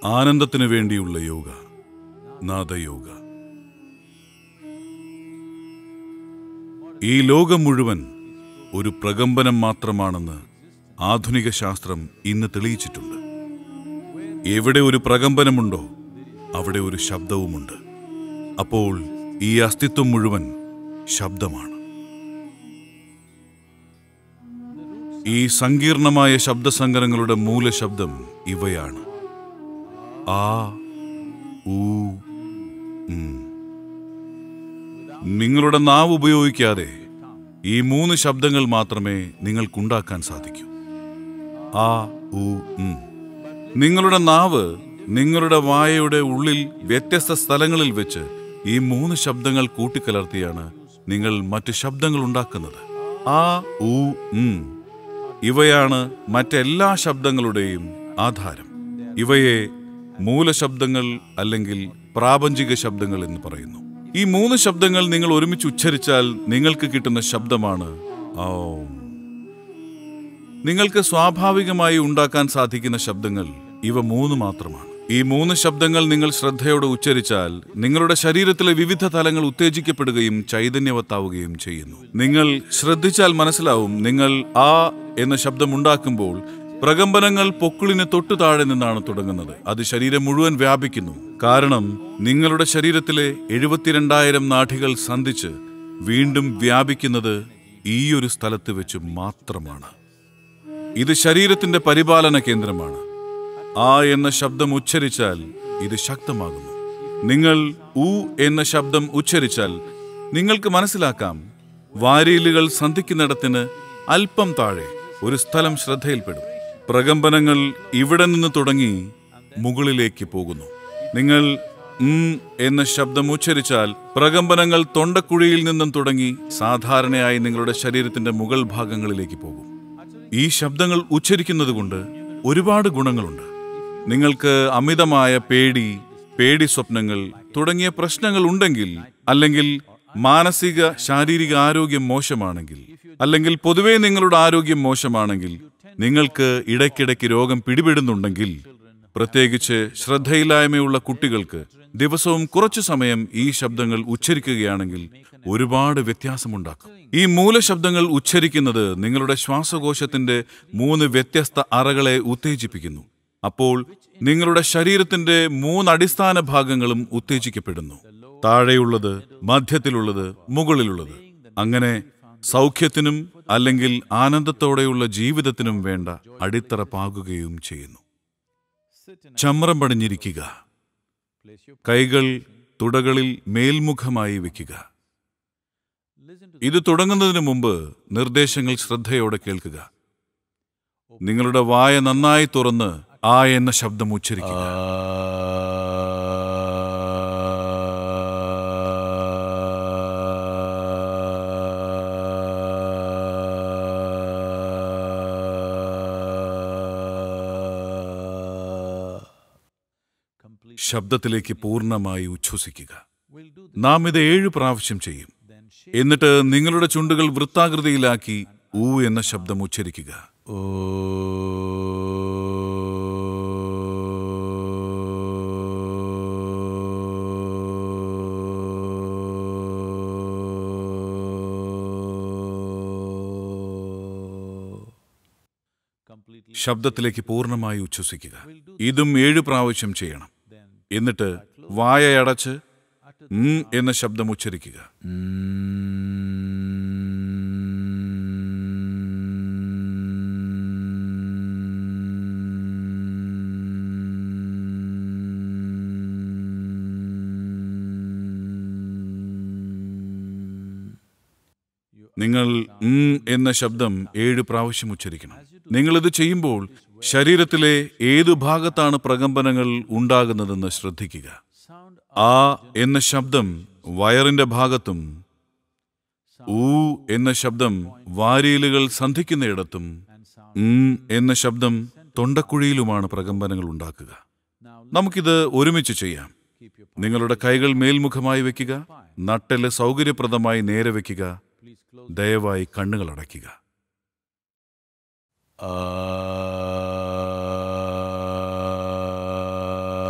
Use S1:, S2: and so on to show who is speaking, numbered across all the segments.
S1: ആനന്ദത്തിനു വേണ്ടിയുള്ള യോഗ നാദയോഗ ഈ ലോകം മുഴുവൻ ഒരു പ്രകമ്പനം മാത്രമാണെന്ന് ആധുനിക ശാസ്ത്രം ഇന്ന് തെളിയിച്ചിട്ടുണ്ട് എവിടെ ഒരു പ്രകമ്പനമുണ്ടോ അവിടെ ഒരു ശബ്ദവുമുണ്ട് അപ്പോൾ ഈ അസ്തിത്വം മുഴുവൻ ശബ്ദമാണ് ഈ സങ്കീർണമായ ശബ്ദസങ്കരങ്ങളുടെ മൂലശബ്ദം ഇവയാണ് ആ ഊ ഉം. നിങ്ങളുടെ നാവ് ഉപയോഗിക്കാതെ ഈ മൂന്ന് ശബ്ദങ്ങൾ മാത്രമേ നിങ്ങൾക്കുണ്ടാക്കാൻ സാധിക്കൂ ആ ഉ ഉം. നിങ്ങളുടെ നാവ് നിങ്ങളുടെ വായയുടെ ഉള്ളിൽ വ്യത്യസ്ത സ്ഥലങ്ങളിൽ വെച്ച് ഈ മൂന്ന് ശബ്ദങ്ങൾ കൂട്ടിക്കലർത്തിയാണ് നിങ്ങൾ മറ്റ് ശബ്ദങ്ങൾ ഉണ്ടാക്കുന്നത് ആ ഉ ഉം. ഇവയാണ് മറ്റെല്ലാ ശബ്ദങ്ങളുടെയും ആധാരം ഇവയെ മൂലശബ്ദങ്ങൾ അല്ലെങ്കിൽ പ്രാപഞ്ചിക ശബ്ദങ്ങൾ എന്ന് പറയുന്നു ഈ മൂന്ന് ശബ്ദങ്ങൾ നിങ്ങൾ ഒരുമിച്ച് ഉച്ചരിച്ചാൽ നിങ്ങൾക്ക് കിട്ടുന്ന ശബ്ദമാണ് ഓം നിങ്ങൾക്ക് സ്വാഭാവികമായി ഉണ്ടാക്കാൻ സാധിക്കുന്ന ശബ്ദങ്ങൾ ഇവ മൂന്ന് മാത്രമാണ് ഈ മൂന്ന് ശബ്ദങ്ങൾ നിങ്ങൾ ശ്രദ്ധയോടെ ഉച്ചരിച്ചാൽ നിങ്ങളുടെ ശരീരത്തിലെ വിവിധ തലങ്ങൾ ഉത്തേജിക്കപ്പെടുകയും ചൈതന്യവത്താവുകയും ചെയ്യുന്നു നിങ്ങൾ ശ്രദ്ധിച്ചാൽ മനസ്സിലാവും നിങ്ങൾ ആ എന്ന ശബ്ദമുണ്ടാക്കുമ്പോൾ പ്രകമ്പനങ്ങൾ പൊക്കിളിന് തൊട്ടു താഴെ നിന്നാണ് തുടങ്ങുന്നത് അത് ശരീരം മുഴുവൻ വ്യാപിക്കുന്നു കാരണം നിങ്ങളുടെ ശരീരത്തിലെ എഴുപത്തിരണ്ടായിരം നാഠികൾ സന്ധിച്ച് വീണ്ടും വ്യാപിക്കുന്നത് ഈ ഒരു സ്ഥലത്ത് വെച്ച് മാത്രമാണ് ഇത് ശരീരത്തിന്റെ പരിപാലന കേന്ദ്രമാണ് ആ എന്ന ശബ്ദം ഉച്ചരിച്ചാൽ ഇത് ശക്തമാകുന്നു നിങ്ങൾ ഉ എന്ന ശബ്ദം ഉച്ചരിച്ചാൽ നിങ്ങൾക്ക് മനസ്സിലാക്കാം വാരിയലുകൾ സന്ധിക്കുന്നിടത്തിന് അല്പം താഴെ ഒരു സ്ഥലം ശ്രദ്ധയിൽപ്പെടും പ്രകമ്പനങ്ങൾ ഇവിടെ നിന്ന് തുടങ്ങി മുകളിലേക്ക് പോകുന്നു നിങ്ങൾ ഉം എന്ന ശബ്ദം ഉച്ചരിച്ചാൽ പ്രകമ്പനങ്ങൾ തൊണ്ടക്കുഴിയിൽ നിന്നും തുടങ്ങി സാധാരണയായി നിങ്ങളുടെ ശരീരത്തിന്റെ മുകൾ ഭാഗങ്ങളിലേക്ക് പോകും ഈ ശബ്ദങ്ങൾ ഉച്ചരിക്കുന്നത് കൊണ്ട് ഒരുപാട് ഗുണങ്ങളുണ്ട് നിങ്ങൾക്ക് അമിതമായ പേടി പേടി സ്വപ്നങ്ങൾ തുടങ്ങിയ പ്രശ്നങ്ങൾ ഉണ്ടെങ്കിൽ അല്ലെങ്കിൽ മാനസിക ശാരീരിക ആരോഗ്യം മോശമാണെങ്കിൽ അല്ലെങ്കിൽ പൊതുവേ നിങ്ങളുടെ ആരോഗ്യം മോശമാണെങ്കിൽ നിങ്ങൾക്ക് ഇടയ്ക്കിടയ്ക്ക് രോഗം പിടിപെടുന്നുണ്ടെങ്കിൽ പ്രത്യേകിച്ച് ശ്രദ്ധയില്ലായ്മയുള്ള കുട്ടികൾക്ക് ദിവസവും കുറച്ചു സമയം ഈ ശബ്ദങ്ങൾ ഉച്ചരിക്കുകയാണെങ്കിൽ ഒരുപാട് വ്യത്യാസമുണ്ടാക്കും ഈ മൂലശബ്ദങ്ങൾ ഉച്ചരിക്കുന്നത് നിങ്ങളുടെ ശ്വാസകോശത്തിന്റെ മൂന്ന് വ്യത്യസ്ത അറകളെ ഉത്തേജിപ്പിക്കുന്നു അപ്പോൾ നിങ്ങളുടെ ശരീരത്തിന്റെ മൂന്ന് അടിസ്ഥാന ഭാഗങ്ങളും ഉത്തേജിക്കപ്പെടുന്നു താഴെയുള്ളത് മധ്യത്തിലുള്ളത് മുകളിലുള്ളത് അങ്ങനെ സൗഖ്യത്തിനും അല്ലെങ്കിൽ ആനന്ദത്തോടെയുള്ള ജീവിതത്തിനും വേണ്ട അടിത്തറ പാകുകയും ചെയ്യുന്നു ചമ്രം പടിഞ്ഞിരിക്കുക കൈകൾ തുടകളിൽ മേൽമുഖമായി വെക്കുക ഇത് തുടങ്ങുന്നതിന് മുമ്പ് നിർദ്ദേശങ്ങൾ ശ്രദ്ധയോടെ കേൾക്കുക നിങ്ങളുടെ വായ നന്നായി തുറന്ന് ആ എന്ന ശബ്ദം ഉച്ചരിക്കുക ശബ്ദത്തിലേക്ക് പൂർണ്ണമായി ഉച്ഛ്വസിക്കുക നാം ഇത് ഏഴ് പ്രാവശ്യം ചെയ്യും എന്നിട്ട് നിങ്ങളുടെ ചുണ്ടുകൾ വൃത്താകൃതിയിലാക്കി ഊ എന്ന ശബ്ദം ഉച്ചരിക്കുക ശബ്ദത്തിലേക്ക് പൂർണ്ണമായി ഉച്ഛ്വസിക്കുക ഇതും ഏഴ് പ്രാവശ്യം ചെയ്യണം എന്നിട്ട് വായയടച്ച് ഉം എന്ന ശബ്ദം ഉച്ചരിക്കുക നിങ്ങൾ ഉം എന്ന ശബ്ദം ഏഴ് പ്രാവശ്യം ഉച്ചരിക്കണം നിങ്ങളിത് ചെയ്യുമ്പോൾ ശരീരത്തിലെ ഏതു ഭാഗത്താണ് പ്രകമ്പനങ്ങൾ ഉണ്ടാകുന്നതെന്ന് ശ്രദ്ധിക്കുക ആ എന്ന ശബ്ദം വയറിന്റെ ഭാഗത്തും ഊ എന്ന ശബ്ദം വാരിയലുകൾ സന്ധിക്കുന്നയിടത്തും ഉം എന്ന ശബ്ദം തൊണ്ടക്കുഴിയിലുമാണ് പ്രകമ്പനങ്ങൾ ഉണ്ടാക്കുക നമുക്കിത് ഒരുമിച്ച് ചെയ്യാം നിങ്ങളുടെ കൈകൾ മേൽമുഖമായി വെക്കുക നട്ടെല് സൗകര്യപ്രദമായി നേരെ വെക്കുക ദയവായി കണ്ണുകൾ അടയ്ക്കുക
S2: ആ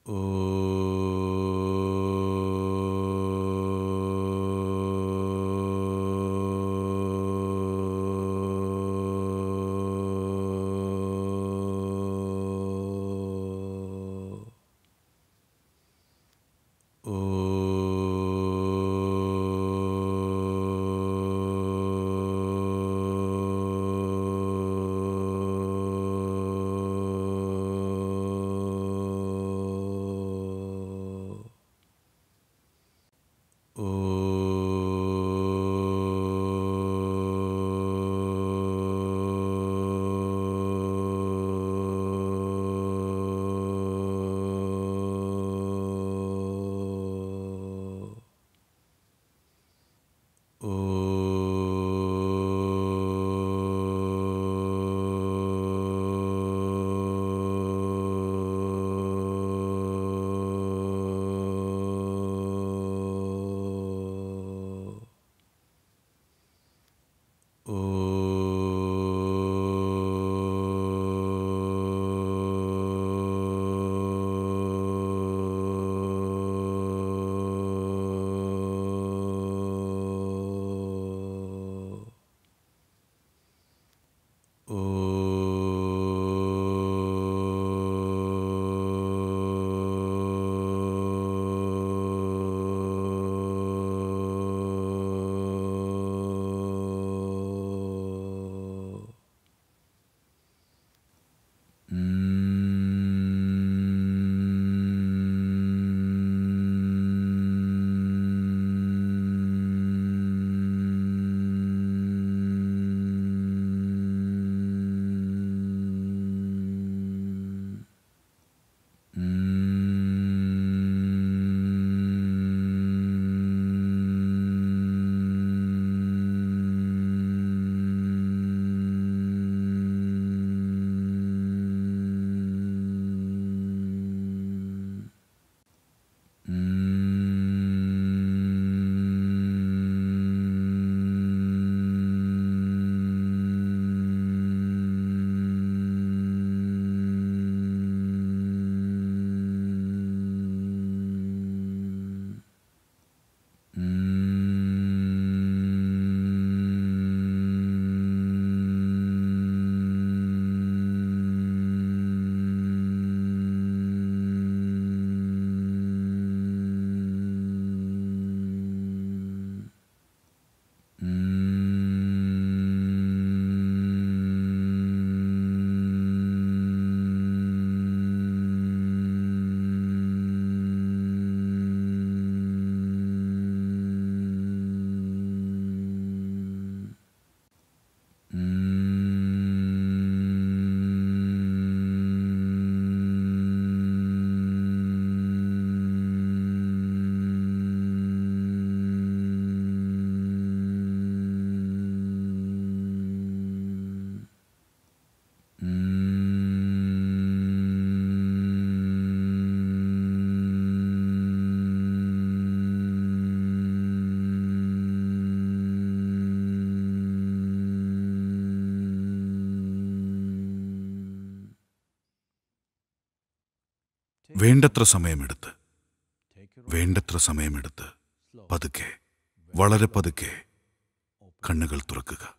S1: വേണ്ടത്ര സമയമെടുത്ത് വേണ്ടത്ര സമയമെടുത്ത് പതുക്കെ വളരെ പതുക്കെ കണ്ണുകൾ തുറക്കുക